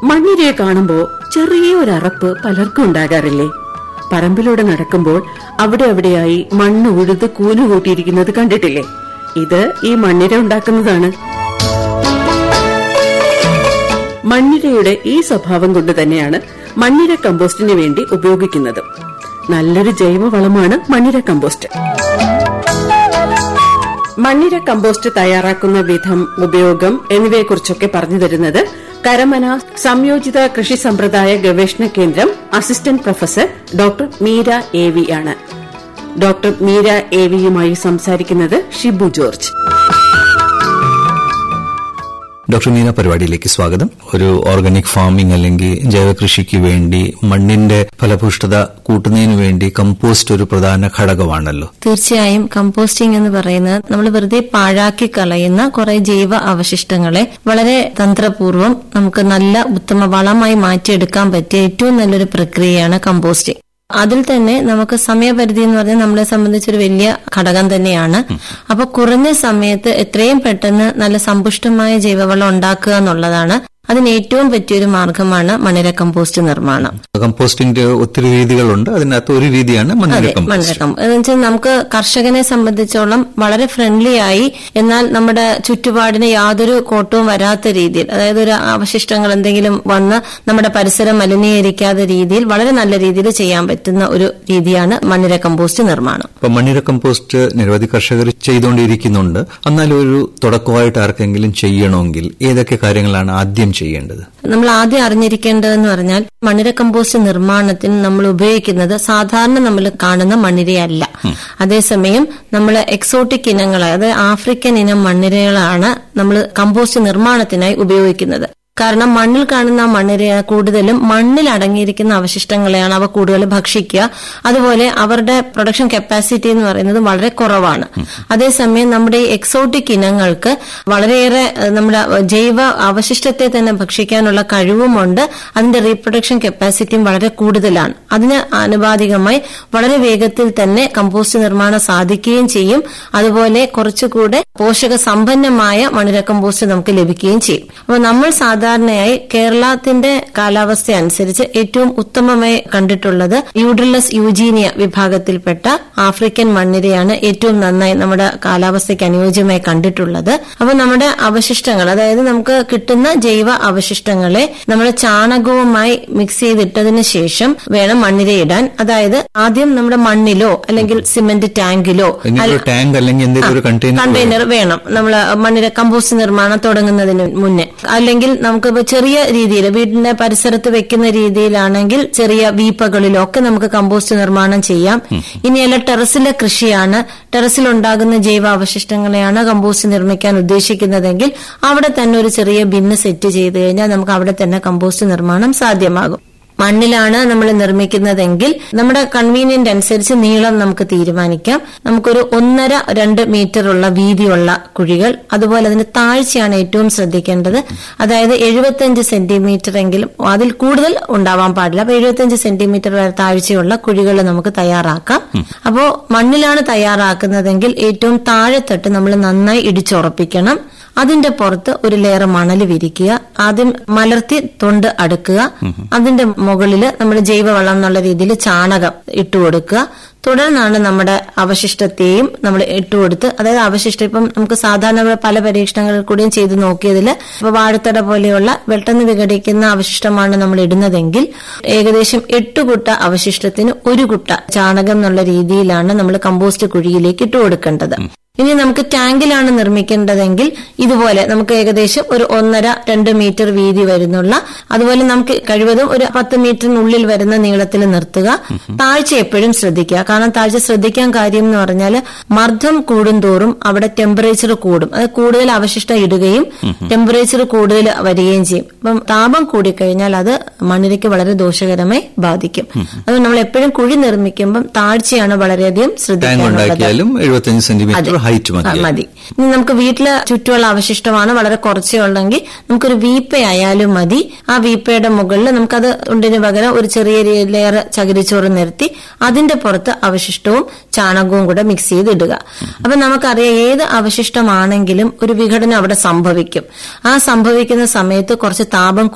മണ്ണിരയെ കാണുമ്പോ ചെറിയൊരു അറപ്പ് പലർക്കും ഉണ്ടാകാറില്ലേ പറമ്പിലൂടെ നടക്കുമ്പോൾ അവിടെ അവിടെയായി മണ്ണ് ഉഴുത് കൂന് കൂട്ടിയിരിക്കുന്നത് കണ്ടിട്ടില്ലേ ഇത് ഈ മണ്ണിര ഉണ്ടാക്കുന്നതാണ് മണ്ണിരയുടെ ഈ സ്വഭാവം കൊണ്ട് തന്നെയാണ് മണ്ണിര കമ്പോസ്റ്റിന് വേണ്ടി ഉപയോഗിക്കുന്നത് നല്ലൊരു ജൈവവളമാണ് മണ്ണിര കമ്പോസ്റ്റ് മണ്ണിര കമ്പോസ്റ്റ് തയ്യാറാക്കുന്ന വിധം ഉപയോഗം എന്നിവയെക്കുറിച്ചൊക്കെ പറഞ്ഞു തരുന്നത് കരമന സംയോജിത കൃഷി സമ്പ്രദായ ഗവേഷണ കേന്ദ്രം assistant professor doctor Meera A V ആണ് ഡോക്ടർ മീര എ വിയുമായി സംസാരിക്കുന്നത് ഷിബു ജോർജ് ഡോക്ടർ മീന പരിപാടിയിലേക്ക് സ്വാഗതം ഒരു ഓർഗാനിക് ഫാമിംഗ് അല്ലെങ്കിൽ ജൈവകൃഷിക്ക് വേണ്ടി മണ്ണിന്റെ ഫലപുഷ്ടത കൂട്ടുന്നതിന് വേണ്ടി കമ്പോസ്റ്റ് ഒരു പ്രധാന ഘടകമാണല്ലോ തീർച്ചയായും കമ്പോസ്റ്റിംഗ് എന്ന് പറയുന്നത് നമ്മൾ വെറുതെ പാഴാക്കി കളയുന്ന കുറെ ജൈവ അവശിഷ്ടങ്ങളെ വളരെ തന്ത്രപൂർവ്വം നമുക്ക് നല്ല ഉത്തമ വളമായി മാറ്റിയെടുക്കാൻ പറ്റിയ ഏറ്റവും നല്ലൊരു പ്രക്രിയയാണ് കമ്പോസ്റ്റിംഗ് അതിൽ തന്നെ നമുക്ക് സമയപരിധി എന്ന് പറഞ്ഞാൽ നമ്മളെ സംബന്ധിച്ചൊരു വലിയ ഘടകം തന്നെയാണ് അപ്പൊ കുറഞ്ഞ സമയത്ത് എത്രയും പെട്ടെന്ന് നല്ല സമ്പുഷ്ടമായ ജൈവവളം ഉണ്ടാക്കുക എന്നുള്ളതാണ് അതിന് ഏറ്റവും പറ്റിയൊരു മാർഗമാണ് മണിര കമ്പോസ്റ്റ് നിർമ്മാണം കമ്പോസ്റ്റിംഗിന്റെ ഒത്തിരി രീതികളുണ്ട് അതിനകത്ത് ഒരു രീതിയാണ് മണ്ണിര അതെ കമ്പോസ്റ്റ് മണ്ണിരക്കം എന്ന് വെച്ചാൽ നമുക്ക് കർഷകനെ സംബന്ധിച്ചോളം വളരെ ഫ്രണ്ട്ലി ആയി എന്നാൽ നമ്മുടെ ചുറ്റുപാടിന് യാതൊരു കോട്ടവും വരാത്ത രീതിയിൽ അതായത് ഒരു അവശിഷ്ടങ്ങൾ എന്തെങ്കിലും വന്ന് നമ്മുടെ പരിസരം മലിനീകരിക്കാത്ത രീതിയിൽ വളരെ നല്ല രീതിയിൽ ചെയ്യാൻ പറ്റുന്ന ഒരു രീതിയാണ് മണ്ണിര കമ്പോസ്റ്റ് നിർമ്മാണം ഇപ്പൊ മണ്ണിര കമ്പോസ്റ്റ് നിരവധി കർഷകർ ചെയ്തുകൊണ്ടിരിക്കുന്നുണ്ട് എന്നാൽ ഒരു തുടക്കമായിട്ട് ആർക്കെങ്കിലും ചെയ്യണമെങ്കിൽ ഏതൊക്കെ കാര്യങ്ങളാണ് ആദ്യം ചെയ്യേണ്ടത് നമ്മൾ ആദ്യം അറിഞ്ഞിരിക്കേണ്ടതെന്ന് പറഞ്ഞാൽ മണ്ണിര കമ്പോസ്റ്റ് നിർമ്മാണത്തിന് നമ്മൾ ഉപയോഗിക്കുന്നത് സാധാരണ നമ്മൾ കാണുന്ന മണ്ണിരയല്ല അതേസമയം നമ്മൾ എക്സോട്ടിക് ഇനങ്ങൾ അതായത് ആഫ്രിക്കൻ ഇനം മണ്ണിരകളാണ് നമ്മൾ കമ്പോസ്റ്റ് നിർമ്മാണത്തിനായി ഉപയോഗിക്കുന്നത് കാരണം മണ്ണിൽ കാണുന്ന മണ്ണിര കൂടുതലും മണ്ണിൽ അടങ്ങിയിരിക്കുന്ന അവശിഷ്ടങ്ങളെയാണ് അവ കൂടുതൽ ഭക്ഷിക്കുക അതുപോലെ അവരുടെ പ്രൊഡക്ഷൻ കപ്പാസിറ്റി എന്ന് പറയുന്നത് വളരെ കുറവാണ് അതേസമയം നമ്മുടെ ഈ എക്സോട്ടിക് ഇനങ്ങൾക്ക് വളരെയേറെ ഏഹ്, നമ്മുടെ ജൈവ അവശിഷ്ടത്തെ തന്നെ ഭക്ഷിക്കാനുള്ള കഴിവുമുണ്ട് അതിന്റെ റീപ്രൊഡക്ഷൻ കപ്പാസിറ്റിയും വളരെ കൂടുതലാണ് അതിന് ആനുപാതികമായി വളരെ വേഗത്തിൽ തന്നെ കമ്പോസ്റ്റ് നിർമ്മാണം സാധിക്കുകയും ചെയ്യും അതുപോലെ കുറച്ചുകൂടെ പോഷക സമ്പന്നമായ മണിര കമ്പോസ്റ്റ് നമുക്ക് ലഭിക്കുകയും ചെയ്യും അപ്പോൾ നമ്മൾ സാധാരണയായി കേരളത്തിന്റെ കാലാവസ്ഥ അനുസരിച്ച് ഏറ്റവും ഉത്തമമായി കണ്ടിട്ടുള്ളത് യൂഡ്രിലസ് യൂജീനിയ വിഭാഗത്തിൽപ്പെട്ട ആഫ്രിക്കൻ മണ്ണിരയാണ് ഏറ്റവും നന്നായി നമ്മുടെ കാലാവസ്ഥയ്ക്ക് അനുയോജ്യമായി കണ്ടിട്ടുള്ളത് അപ്പോൾ നമ്മുടെ അവശിഷ്ടങ്ങൾ അതായത് നമുക്ക് കിട്ടുന്ന ജൈവ അവശിഷ്ടങ്ങളെ നമ്മൾ ചാണകവുമായി മിക്സ് ചെയ്തിട്ടതിന് ശേഷം വേണം മണ്ണിരയിടാൻ അതായത് ആദ്യം നമ്മുടെ മണ്ണിലോ അല്ലെങ്കിൽ സിമന്റ് ടാങ്കിലോ എങ്ങനെ ഒരു ടാങ്ക് അല്ലെങ്കിൽ എന്തെങ്കിലും ഒരു കണ്ടെയ്നർ കണ്ടെയ്നർ വേണം നമ്മൾ മണ്ണിര കമ്പോസ്റ്റ് നിർമ്മാണം തുടങ്ങുന്നതിന് മുന്നേ അല്ലെങ്കിൽ നമുക്ക് ഇപ്പൊ ചെറിയ രീതിയിൽ വീടിന്റെ പരിസരത്ത് വെക്കുന്ന രീതിയിലാണെങ്കിൽ ചെറിയ വീപ്പകളിലോ ഒക്കെ നമുക്ക് കമ്പോസ്റ്റ് നിർമ്മാണം ചെയ്യാം ഇനിയല്ല ടെറസിലെ കൃഷിയാണ് ടെറസിൽ ഉണ്ടാകുന്ന ജൈവ അവശിഷ്ടങ്ങളെയാണ് കമ്പോസ്റ്റ് നിർമ്മിക്കാൻ ഉദ്ദേശിക്കുന്നതെങ്കിൽ അവിടെ തന്നെ ഒരു ചെറിയ ബിന്ന് സെറ്റ് ചെയ്ത് കഴിഞ്ഞാൽ നമുക്ക് അവിടെ തന്നെ കമ്പോസ്റ്റ് നിർമ്മാണം സാധ്യമാകും മണ്ണിലാണ് നമ്മൾ നിർമ്മിക്കുന്നതെങ്കിൽ നമ്മുടെ കൺവീനിയന്റ് അനുസരിച്ച് നീളം നമുക്ക് തീരുമാനിക്കാം നമുക്കൊരു ഒന്നര രണ്ട് മീറ്റർ ഉള്ള വീതിയുള്ള കുഴികൾ അതുപോലെ അതിന്റെ താഴ്ചയാണ് ഏറ്റവും ശ്രദ്ധിക്കേണ്ടത് അതായത് എഴുപത്തിയഞ്ച് സെന്റിമീറ്റർ എങ്കിലും അതിൽ കൂടുതൽ ഉണ്ടാവാൻ പാടില്ല അപ്പൊ എഴുപത്തിയഞ്ച് സെന്റിമീറ്റർ വരെ താഴ്ചയുള്ള കുഴികൾ നമുക്ക് തയ്യാറാക്കാം അപ്പോ മണ്ണിലാണ് തയ്യാറാക്കുന്നതെങ്കിൽ ഏറ്റവും താഴെത്തട്ട് നമ്മൾ നന്നായി ഇടിച്ചുറപ്പിക്കണം അതിന്റെ പുറത്ത് ഒരു ലെയർ മണൽ വിരിക്കുക ആദ്യം മലർത്തി തൊണ്ട് അടുക്കുക അതിന്റെ മുകളിൽ നമ്മൾ ജൈവവളം എന്നുള്ള രീതിയിൽ ചാണകം ഇട്ടുകൊടുക്കുക തുടർന്നാണ് നമ്മുടെ അവശിഷ്ടത്തെയും നമ്മൾ ഇട്ടുകൊടുത്ത് അതായത് അവശിഷ്ടം ഇപ്പം നമുക്ക് സാധാരണ പല പരീക്ഷണങ്ങളിൽ കൂടിയും ചെയ്ത് നോക്കിയതിൽ ഇപ്പൊ വാഴത്തട പോലെയുള്ള പെട്ടെന്ന് വിഘടിക്കുന്ന അവശിഷ്ടമാണ് നമ്മൾ ഇടുന്നതെങ്കിൽ ഏകദേശം എട്ട് കുട്ട അവശിഷ്ടത്തിന് ഒരു കുട്ട ചാണകം എന്നുള്ള രീതിയിലാണ് നമ്മൾ കമ്പോസ്റ്റ് കുഴിയിലേക്ക് ഇട്ട് കൊടുക്കേണ്ടത് ഇനി നമുക്ക് ടാങ്കിലാണ് നിർമ്മിക്കേണ്ടതെങ്കിൽ ഇതുപോലെ നമുക്ക് ഏകദേശം ഒരു ഒന്നര രണ്ട് മീറ്റർ വീതി വരുന്നുള്ള അതുപോലെ നമുക്ക് കഴിവതും ഒരു പത്ത് മീറ്ററിനുള്ളിൽ വരുന്ന നീളത്തിൽ നിർത്തുക താഴ്ച എപ്പോഴും ശ്രദ്ധിക്കുക കാരണം താഴ്ച ശ്രദ്ധിക്കാൻ കാര്യം എന്ന് പറഞ്ഞാൽ മർദ്ദം കൂടുന്തോറും അവിടെ ടെമ്പറേച്ചർ കൂടും അത് കൂടുതൽ അവശിഷ്ടം ഇടുകയും ടെമ്പറേച്ചർ കൂടുതൽ വരികയും ചെയ്യും അപ്പം താപം കൂടിക്കഴിഞ്ഞാൽ അത് മണ്ണിരയ്ക്ക് വളരെ ദോഷകരമായി ബാധിക്കും അതുകൊണ്ട് നമ്മൾ എപ്പോഴും കുഴി നിർമ്മിക്കുമ്പം താഴ്ചയാണ് വളരെയധികം ടാങ്ക് ശ്രദ്ധിക്കാനുള്ളത് ഉണ്ടാക്കിയാലും എഴുപത്തിയഞ്ച് സെന്റിമീറ്റർ ഹൈറ്റ് ആ, മതി മതി ഇനി നമുക്ക് വീട്ടില് ചുറ്റുമുള്ള അവശിഷ്ടമാണ് വളരെ കുറച്ചേ ഉള്ളെങ്കിൽ നമുക്കൊരു വീപ്പയായാലും മതി ആ വീപ്പയുടെ മുകളിൽ നമുക്കത് ഉണ്ടിന് പകരം ഒരു ചെറിയ ലെയർ ചകിരിച്ചോറ് നിരത്തി അതിന്റെ പുറത്ത് അവശിഷ്ടവും ചാണകവും കൂടെ മിക്സ് ചെയ്ത് ഇടുക അപ്പൊ നമുക്കറിയാം ഏത് അവശിഷ്ടമാണെങ്കിലും ഒരു വിഘടനം അവിടെ സംഭവിക്കും ആ സംഭവിക്കുന്ന സമയത്ത് കുറച്ച് താപം